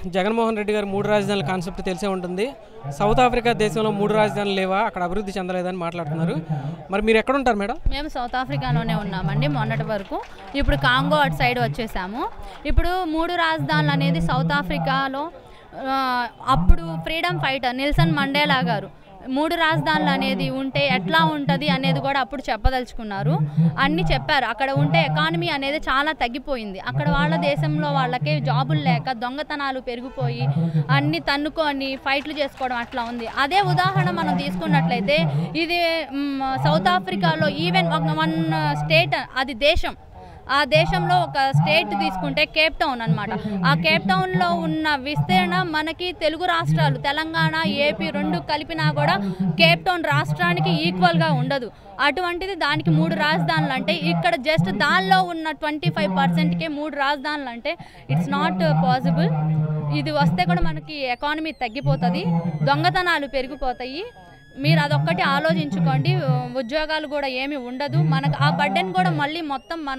జగన్మోహన్ రెడ్డి గారు మూడు రాజధానుల కాన్సెప్ట్ తెలిసే ఉంటుంది సౌత్ ఆఫ్రికా దేశంలో మూడు రాజధానులు లేవా అక్కడ అభివృద్ధి చెందలేదని మాట్లాడుతున్నారు మరి మీరు ఎక్కడ ఉంటారు మేడం మేము సౌత్ ఆఫ్రికాలోనే ఉన్నామండి మొన్నటి వరకు ఇప్పుడు కాంగో అటు సైడ్ వచ్చేసాము ఇప్పుడు మూడు రాజధానులు అనేది సౌత్ ఆఫ్రికాలో ఆ, అప్పుడు ఫ్రీడమ్ ఫైటర్ నిల్సన్ మండేలా గారు మూడు రాజధానులు అనేది ఉంటే ఎట్లా ఉంటుంది అనేది కూడా అప్పుడు చెప్పదలుచుకున్నారు అన్నీ చెప్పారు అక్కడ ఉంటే ఎకానమీ అనేది చాలా తగ్గిపోయింది అక్కడ వాళ్ళ దేశంలో వాళ్ళకి జాబులు లేక దొంగతనాలు పెరిగిపోయి అన్ని తన్నుకొని ఫైట్లు చేసుకోవడం అట్లా ఉంది అదే ఉదాహరణ మనం తీసుకున్నట్లయితే ఇది మ్, సౌత్ ఆఫ్రికాలో ఈవెన్ ఒక వన్ స్టేట్ అది దేశం ఆ దేశంలో ఒక స్టేట్ తీసుకుంటే కేప్ టౌన్ అనమాట ఆ కేప్ టౌన్లో ఉన్న విస్తీర్ణ మనకి తెలుగు రాష్ట్రాలు తెలంగాణ ఏపీ రెండు కలిపినా కూడా కేప్ టౌన్ రాష్ట్రానికి ఈక్వల్గా ఉండదు అటువంటిది దానికి మూడు రాజధానులు అంటే ఇక్కడ జస్ట్ దానిలో ఉన్న ట్వంటీ ఫైవ్ పర్సెంట్కే మూడు రాజధానులు అంటే ఇట్స్ నాట్ పాసిబుల్ ఇది వస్తే కూడా మనకి ఎకానమీ తగ్గిపోతుంది దొంగతనాలు పెరిగిపోతాయి మీరు అదొక్కటి ఆలోచించుకోండి ఉద్యోగాలు కూడా ఏమీ ఉండదు మనకు ఆ బడ్డెన్ కూడా మళ్ళీ మొత్తం మన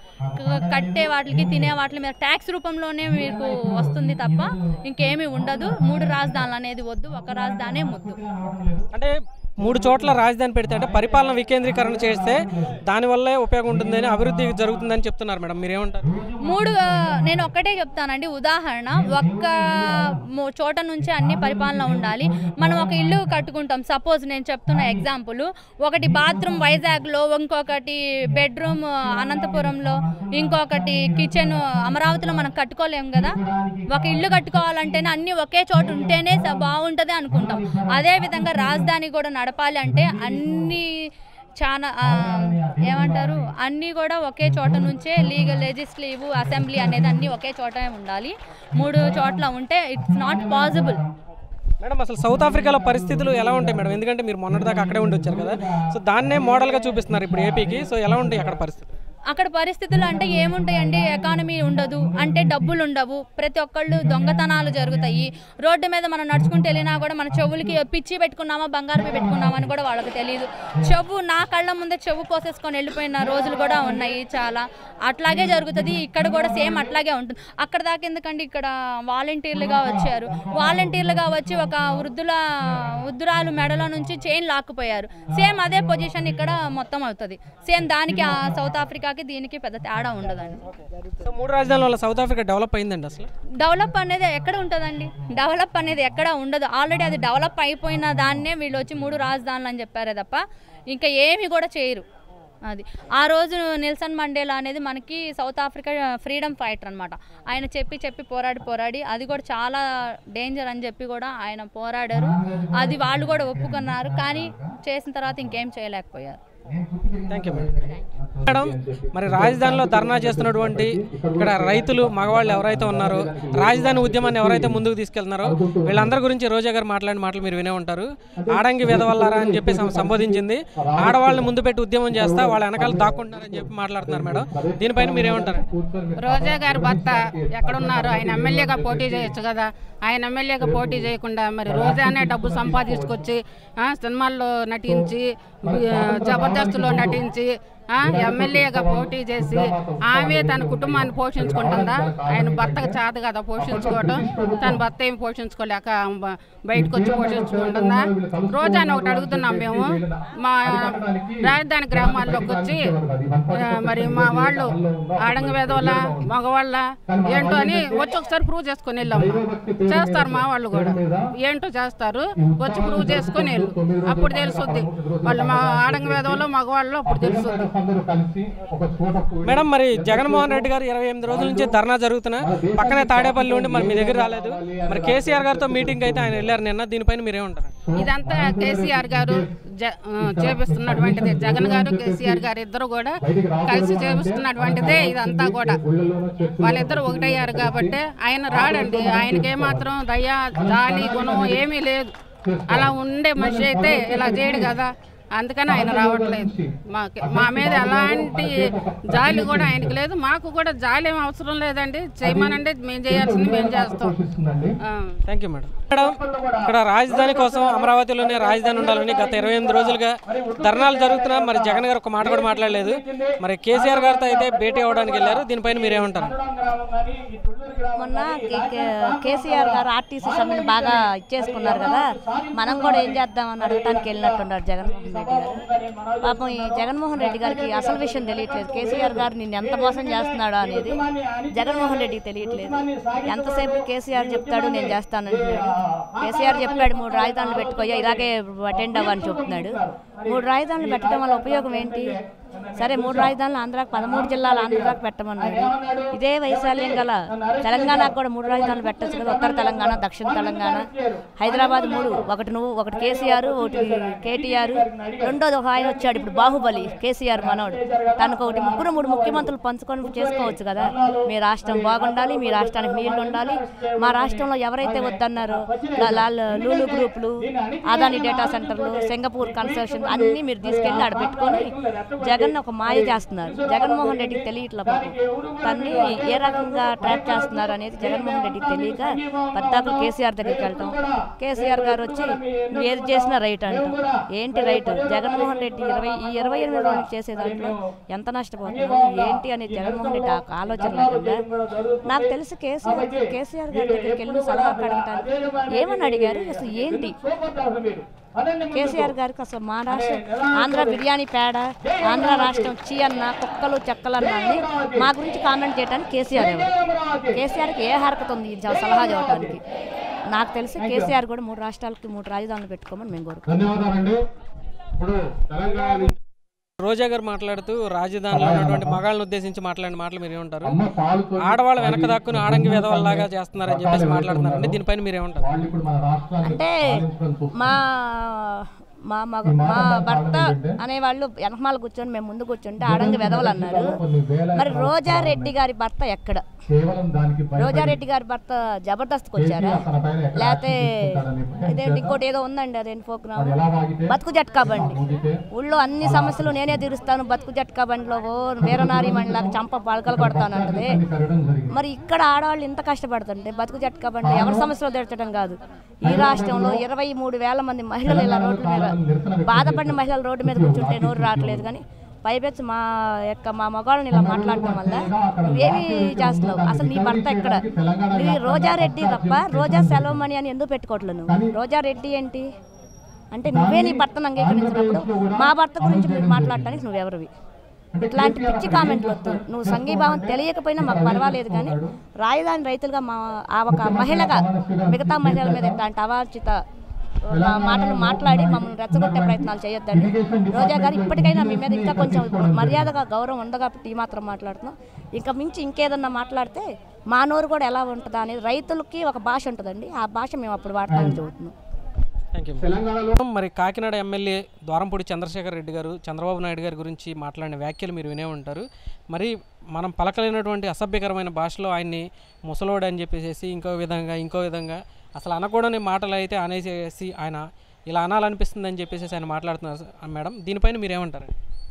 క- కట్టే వాటికి తినే వాటి మీద ట్యాక్స్ రూపంలోనే మీకు వస్తుంది తప్ప ఇంకేమీ ఉండదు మూడు రాజధానులు అనేది వద్దు ఒక రాజధానే ముద్దు అంటే మూడు చోట్ల రాజధాని పెడితే అంటే పరిపాలన వికేంద్రీకరణ చేస్తే దానివల్లే ఉపయోగం ఉంటుందని అభివృద్ధి జరుగుతుందని చెప్తున్నారు మేడం మీరేమంటారు మూడు ఆ, నేను ఒక్కటే చెప్తానండి ఉదాహరణ ఒక్క మో- చోట నుంచి అన్ని పరిపాలన ఉండాలి మనం ఒక ఇల్లు కట్టుకుంటాం సపోజ్ నేను చెప్తున్న ఎగ్జాంపుల్ ఒకటి బాత్రూమ్ వైజాగ్లో ఇంకొకటి బెడ్రూమ్ అనంతపురంలో ఇంకొకటి కిచెన్ అమరావతిలో మనం కట్టుకోలేం కదా ఒక ఇల్లు కట్టుకోవాలంటేనే అన్ని ఒకే చోట ఉంటేనే స- బాగుంటుంది అనుకుంటాం అదే విధంగా రాజధాని కూడా నడపాలి అంటే అన్ని చాలా ఆ, ఏమంటారు అన్నీ కూడా ఒకే చోట నుంచే లీగల్ లెజిస్లేటివ్ అసెంబ్లీ అనేది అన్నీ ఒకే చోట ఉండాలి మూడు చోట్ల ఉంటే ఇట్స్ నాట్ పాసిబుల్ మేడం అసలు సౌత్ ఆఫ్రికాలో పరిస్థితులు ఎలా ఉంటాయి మేడం ఎందుకంటే మీరు మొన్నటిదాకా అక్కడే ఉండి వచ్చారు కదా సో దాన్నే మోడల్గా చూపిస్తున్నారు ఇప్పుడు ఏపీకి సో ఎలా ఉంటాయి అక్కడ పరిస్థితి అక్కడ పరిస్థితులు అంటే ఏముంటాయండి ఎకానమీ ఉండదు అంటే డబ్బులు ఉండవు ప్రతి ఒక్కళ్ళు దొంగతనాలు జరుగుతాయి రోడ్డు మీద మనం నడుచుకుంటూ వెళ్ళినా కూడా మన చెవులకి పిచ్చి పెట్టుకున్నామా బంగారు పెట్టుకున్నామా అని కూడా వాళ్ళకి తెలియదు చెవు నా కళ్ళ ముందే చెవు కోసేసుకొని వెళ్ళిపోయిన రోజులు కూడా ఉన్నాయి చాలా అట్లాగే జరుగుతుంది ఇక్కడ కూడా సేమ్ అట్లాగే ఉంటుంది అక్కడ దాకా ఎందుకంటే ఇక్కడ వాలంటీర్లుగా వచ్చారు వాలంటీర్లుగా వచ్చి ఒక వృద్ధుల వృద్ధురాలు మెడలో నుంచి చైన్ లాక్కుపోయారు సేమ్ అదే పొజిషన్ ఇక్కడ మొత్తం అవుతుంది సేమ్ దానికి ఆ సౌత్ ఆఫ్రికాకి దీనికి పెద్ద తేడా ఉండదండి సో మూడు రాజధానుల వల్ల సౌత్ ఆఫ్రికా డెవలప్ అయిందండి అసలు డెవలప్ అనేది ఎక్కడ ఉంటుందండి డెవలప్ అనేది ఎక్కడ ఉండదు ఆల్రెడీ అది డెవలప్ అయిపోయిన దాన్నే వీళ్ళు వచ్చి మూడు రాజధానులు అని చెప్పారే తప్ప ఇంకా ఏమి కూడా చేయరు అది ఆ రోజు నిల్సన్ మండేలా అనేది మనకి సౌత్ ఆఫ్రికా ఫ్రీడమ్ ఫైటర్ అనమాట ఆయన చెప్పి చెప్పి పోరాడి పోరాడి అది కూడా చాలా డేంజర్ అని చెప్పి కూడా ఆయన పోరాడారు అది వాళ్ళు కూడా ఒప్పుకున్నారు కానీ చేసిన తర్వాత ఇంకేం చేయలేకపోయారు థ్యాంక్ యూ మేడం మేడం మరి రాజధానిలో ధర్నా చేస్తున్నటువంటి ఇక్కడ రైతులు మగవాళ్ళు ఎవరైతే ఉన్నారో రాజధాని ఉద్యమాన్ని ఎవరైతే ముందుకు తీసుకెళ్తున్నారో వీళ్ళందరి గురించి రోజా గారు మాట్లాడిన మాటలు మీరు వినే ఉంటారు ఆడంగి వెదవల్లారా అని చెప్పి సం- సంబోధించింది ఆడవాళ్ళని ముందు పెట్టి ఉద్యమం చేస్తా వాళ్ళ వెనకాల దాక్కుంటున్నారని చెప్పి మాట్లాడుతున్నారు మేడం దీనిపైన మీరేమంటారు రోజా గారి భర్త ఎక్కడున్నారు ఆయన ఎమ్మెల్యేగా పోటీ చేయొచ్చు కదా ఆయన ఎమ్మెల్యేగా పోటీ చేయకుండా మరి రోజానే డబ్బు సంపాదించుకొచ్చి ఆ, సినిమాల్లో నటించి ఆ, జబర్దస్త్లో నటించి ఆ, ఎమ్మెల్యేగా పోటీ చేసి ఆమె తన కుటుంబాన్ని పోషించుకుంటుందా ఆయన భర్తకు చాదు కదా పోషించుకోవడం తన భర్త ఏం పోషించుకోలేక బ- బయటకు వచ్చి పోషించుకుంటుందా రోజాని ఒకటి అడుగుతున్నాం మేము మా రాజధాని గ్రామాల్లోకి వచ్చి ఆ, మరి మా వాళ్ళు ఆడంగ వేదవల మగవాళ్ళ ఏంటో అని వచ్చి ఒకసారి ప్రూవ్ చేసుకొని వెళ్ళాము చేస్తారు మా వాళ్ళు కూడా ఏంటో చేస్తారు వచ్చి ప్రూవ్ చేసుకొని వెళ్ళు అప్పుడు తెలుసుద్ది వాళ్ళు మా ఆడంగ వేదవలో మగవాళ్ళు అప్పుడు తెలుసుద్ది మేడం మరి జగన్మోహన్ రెడ్డి గారు ఇరవై ఎనిమిది రోజుల నుంచి ధర్నా జరుగుతున్నా పక్కనే తాడేపల్లి ఉండి మరి మీ దగ్గర రాలేదు మరి కేసీఆర్ గారితో మీటింగ్ అయితే ఆయన వెళ్ళారు నిన్న దీనిపైన మీరేమంటారు ఇదంతా కేసీఆర్ గారు జ- ఆ, చేపిస్తున్నటువంటిది జగన్ గారు కేసీఆర్ గారు ఇద్దరు కూడా కలిసి చేపిస్తున్నటువంటిదే ఇదంతా కూడా వాళ్ళిద్దరు ఒకటయ్యారు కాబట్టి ఆయన రాడండి ఆయనకి ఏమాత్రం దయ జాలి గుణం ఏమీ లేదు అలా ఉండే మనిషి అయితే ఇలా చేయడు కదా అందుకని ఆయన రావట్లేదు మా మా మీద ఎలాంటి జాలి కూడా ఆయనకి లేదు మాకు కూడా జాలి ఏం అవసరం లేదండి చేయమనండి మేము చేయాల్సింది మేము చేస్తాం ఆ. థ్యాంక్ యూ మేడం మేడం ఇక్కడ రాజధాని కోసం అమరావతిలోనే రాజధాని ఉండాలని గత ఇరవై ఎనిమిది రోజులుగా ధర్నాలు జరుగుతున్నా మరి జగన్ గారు ఒక మాట కూడా మాట్లాడలేదు మరి కేసీఆర్ గారితో అయితే భేటీ అవ్వడానికి వెళ్ళారు దీనిపైన మీరేమంటారు మొన్న కే- కే- కేసీఆర్ గారు ఆర్టీసీ సమ్మెను బాగా ఇచ్చేసుకున్నారు కదా మనం కూడా ఏం చేద్దామని అడగటానికి వెళ్ళినట్టున్నారు జగన్మోహన్ రెడ్డి గారు పాపం ఈ జగన్మోహన్ రెడ్డి గారికి అసలు విషయం తెలియట్లేదు కేసీఆర్ గారు నిన్ను ఎంత మోసం చేస్తున్నాడో అనేది జగన్మోహన్ రెడ్డికి తెలియట్లేదు ఎంతసేపు కేసీఆర్ చెప్తాడు నేను చేస్తానంటున్నాడు కేసీఆర్ చెప్పాడు మూడు రాజధానులు పెట్టుకోయా ఇలాగే అటెండ్ అవ్వని చెప్తున్నాడు మూడు రాజధానులు పెట్టడం వల్ల ఉపయోగం ఏంటి సరే మూడు రాజధానులు ఆంధ్రాకి పదమూడు జిల్లాలు ఆంధ్రాకి పెట్టమన్నాడు ఇదే వైశాల్యం గల తెలంగాణకు కూడా మూడు రాజధానులు పెట్టచ్చు కదా ఉత్తర తెలంగాణ దక్షిణ తెలంగాణ హైదరాబాద్ మూడు ఒకటి నువ్వు ఒకటి కేసీఆర్ ఒకటి కేటీఆర్ రెండోది ఒక ఆయన వచ్చాడు ఇప్పుడు బాహుబలి కేసీఆర్ మనోడు తనకు ఒకటి ముగ్గురు మూడు ముఖ్యమంత్రులు పంచుకొని చేసుకోవచ్చు కదా మీ రాష్ట్రం బాగుండాలి మీ రాష్ట్రానికి నీళ్లు ఉండాలి మా రాష్ట్రంలో ఎవరైతే వద్దన్నారో లా- లాల్ లూలు గ్రూపులు అదాని డేటా సెంటర్లు సింగపూర్ కన్స్ట్రక్షన్ అన్నీ మీరు తీసుకెళ్ళి ఆడ పెట్టుకొని జగన్ ఒక మాయ చేస్తున్నారు జగన్మోహన్ రెడ్డికి తెలియట్లే పాపం తన్ని ఏ రకంగా ట్రాప్ చేస్తున్నారు అనేది జగన్మోహన్ రెడ్డికి తెలియక పద్దాకులు కేసీఆర్ దగ్గరికి వెళ్తాం కేసీఆర్ గారు వచ్చి నువ్వు ఏది చేసినా రైట్ అంటాం ఏంటి రైట్ జగన్మోహన్ రెడ్డి ఇరవై ఈ ఇరవై ఎనిమిది రోజులు చేసే దాంట్లో ఎంత నష్టపోతుందో ఏంటి అనేది జగన్మోహన్ రెడ్డి ఆ ఆలోచన లేకుండా నాకు తెలిసి కేసీఆర్ కేసీఆర్ గారి దగ్గరికి వెళ్ళి సలహా అడగటానికి ఏమని అడిగారు అసలు ఏంటి కేసీఆర్ గారికి అసలు మా రాష్ట్రం ఆంధ్ర బిర్యానీ పేడ ఆంధ్ర రాష్ట్రం చీ అన్న కుక్కలు చెక్కలు అన్న అని మా గురించి కామెంట్ చేయడానికి కేసీఆర్ ఎవరు కేసీఆర్కి ఏ హరకత ఉంది ఈ జ- సలహా చెప్పడానికి నాకు తెలిసి కేసీఆర్ కూడా మూడు రాష్ట్రాలకి మూడు రాజధానులు పెట్టుకోమని మేము కోరుకుంటున్నాం ధన్యవాదాలండి ఇప్పుడు తెలంగాణ నుంచి రోజా గారు మాట్లాడుతూ రాజధానిలో ఉన్నటువంటి మగాళ్ళని ఉద్దేశించి మాట్లాడిన మాటలు మీరు ఏమంటారు అమ్మ పాలుతో ఆడవాళ్ళు వెనక దాక్కుని ఆడంగి వేదవాళ్ళలాగా చేస్తున్నారని చెప్పేసి మాట్లాడుతున్నారండి దీనిపైన మీరేమంటారు వాళ్ళు ఇప్పుడు మన రాష్ట్రాన్ని అంటే పాలించడం చూస్తున్నారు. మా మా మగ మా భర్త అనేవాళ్ళు వెనకమాల కూర్చొని మేము ముందు కూర్చుంటే ఆడంగి వెదవలు అన్నారు కొన్ని వేల మరి రోజారెడ్డి గారి భర్త ఎక్కడ కేవలం దానికి భయపడి రోజారెడ్డి గారి భర్త జబర్దస్త్కి వచ్చారా తన పైన ఎక్కడ లేకపోతే తీసుకుంటాడని భయం ఇదేంటి ఇంకోటి ఏదో ఉందండి అదేంటి ప్రోగ్రామ్ అది ఎలా వాగితే బతుకు జట్కా బండి ఊగితే ఊళ్ళో అన్ని సమస్యలు నేనే తీరుస్తాను బతుకు జట్కా బండిలో ఓ వీరనారి మండలాగా చంప పలకలు కొడతాను అంటది అది కరగడం జరిగింది మరి ఇక్కడ ఆడవాళ్ళు ఇంత కష్టపడుతుంటే బతుకు జట్కా బండి ఎవరి సమస్యలు తీర్చడం కాదు ఈ రాష్ట్రంలో ఇరవై మూడు వేల మంది మహిళలు ఇలా రోడ్ల మీద బాధపడిన మహిళలు రోడ్డు మీద కూర్చుంటే నోరు రావట్లేదు కానీ పైపెచ్చి మా యొక్క మా మగవాళ్ళని ఇలా మాట్లాడటం వల్ల నువ్వేమి చేస్తున్నావు అసలు నీ భర్త ఎక్కడ నీ రోజారెడ్డి తప్ప రోజా సెలవుమణి అని ఎందుకు పెట్టుకోవట్లేదు నువ్వు రోజారెడ్డి ఏంటి అంటే నువ్వే నీ భర్తను అంగీకరించినప్పుడు మా భర్త గురించి మీరు మాట్లాడటానికి నువ్వెవరివి ఇట్లాంటి పిచ్చి కామెంట్లు వద్దు నువ్వు సంఘీభావం తెలియకపోయినా మాకు పర్వాలేదు కానీ రాజధాని రైతులుగా మా ఆ ఒక మహిళగా మిగతా మహిళల మీద ఇట్లాంటి అవాంఛిత ఆ, మాటలు మాట్లాడి మమ్మల్ని రెచ్చగొట్టే ప్రయత్నాలు చేయొద్దండి రోజా గారు ఇప్పటికైనా మీ మీద ఇంకా కొంచెం మర్యాదగా గౌరవం ఉంది కాబట్టి ఈ మాత్రం మాట్లాడుతున్నాం ఇంకా మించి ఇంకేదన్నా మాట్లాడితే మా నోరు కూడా ఎలా ఉంటుందా అనేది రైతులకి ఒక భాష ఉంటుందండి ఆ భాష మేము అప్పుడు వాడతామని చెబుతున్నాం థ్యాంక్ యూ తెలంగాణలో మరి కాకినాడ ఎమ్మెల్యే ద్వారంపూడి చంద్రశేఖర్ రెడ్డి గారు చంద్రబాబు నాయుడు గారి గురించి మాట్లాడిన వ్యాఖ్యలు మీరు వినే ఉంటారు మరి మనం పలకలేనటువంటి అసభ్యకరమైన భాషలో ఆయన్ని ముసలోడు అని చెప్పేసి ఇంకో విధంగా ఇంకో విధంగా అసలు అనకూడని మాటలు అయితే అనేసేసి ఆయన ఇలా అనాలనిపిస్తుందని చెప్పేసి ఆయన మాట్లాడుతున్నారు స- మేడం దీనిపైన మీరేమంటారు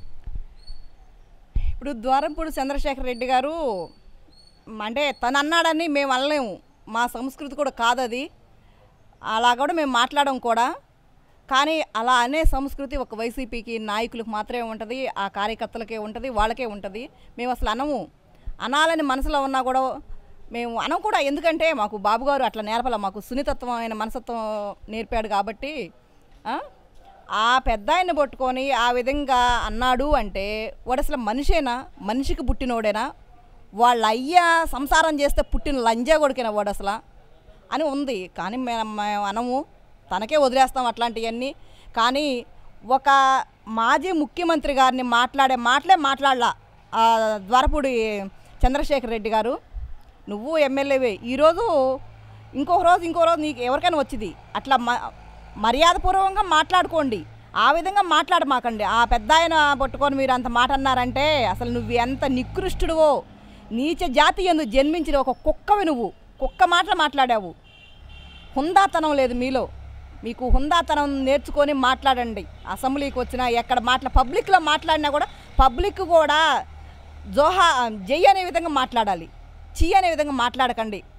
ఇప్పుడు ద్వారంపూడి చంద్రశేఖర్ రెడ్డి గారు మ్, అంటే తను అన్నాడని మేము అనలేము మా సంస్కృతి కూడా కాదది అలా కూడా మేము మాట్లాడడం కూడా కానీ అలా అనే సంస్కృతి ఒక వైసీపీకి నాయకులకు మాత్రమే ఉంటుంది ఆ కార్యకర్తలకే ఉంటుంది వాళ్ళకే ఉంటుంది మేము అసలు అనము అనాలని మనసులో ఉన్నా కూడా మేము అనం కూడా ఎందుకంటే మాకు బాబు గారు అట్లా నేర్పల మాకు సున్నితత్వమైన మనసత్వం నేర్పాడు కాబట్టి ఆ? ఆ పెద్ద ఆయన పట్టుకొని ఆ విధంగా అన్నాడు అంటే వాడు అసలు మనిషేనా మనిషికి పుట్టినోడేనా వాళ్ళ అయ్యా సంసారం చేస్తే పుట్టిన లంజా కొడుకేనా వాడు అసలు అని ఉంది కానీ మేము మేము అనము తనకే వదిలేస్తాం అట్లాంటివన్నీ కానీ ఒక మాజీ ముఖ్యమంత్రి గారిని మాట్లాడే మాటలే మాట్లాడలా ఆ ద్వారపూడి చంద్రశేఖర్ రెడ్డి గారు నువ్వు ఎమ్మెల్యేవే ఈరోజు ఇంకొక రోజు ఇంకో రోజు నీకు ఎవరికైనా వచ్చింది అట్లా మ మర్యాదపూర్వకంగా మాట్లాడుకోండి ఆ విధంగా మాట్లాడమాకండి ఆ పెద్ద ఆయన పట్టుకొని మీరు అంత మాట అన్నారంటే అసలు నువ్వు ఎంత నికృష్టుడువో నీచ జాతి ఎందు జన్మించిన ఒక కుక్కవి నువ్వు కుక్క మాటలు మాట్లాడావు హుందాతనం లేదు మీలో మీకు హుందాతనం నేర్చుకొని మాట్లాడండి అసెంబ్లీకి వచ్చినా ఎక్కడ మాట్లా పబ్లిక్లో మాట్లాడినా కూడా పబ్లిక్ కూడా జోహా జై అనే విధంగా మాట్లాడాలి చీ అనే విధంగా మాట్లాడకండి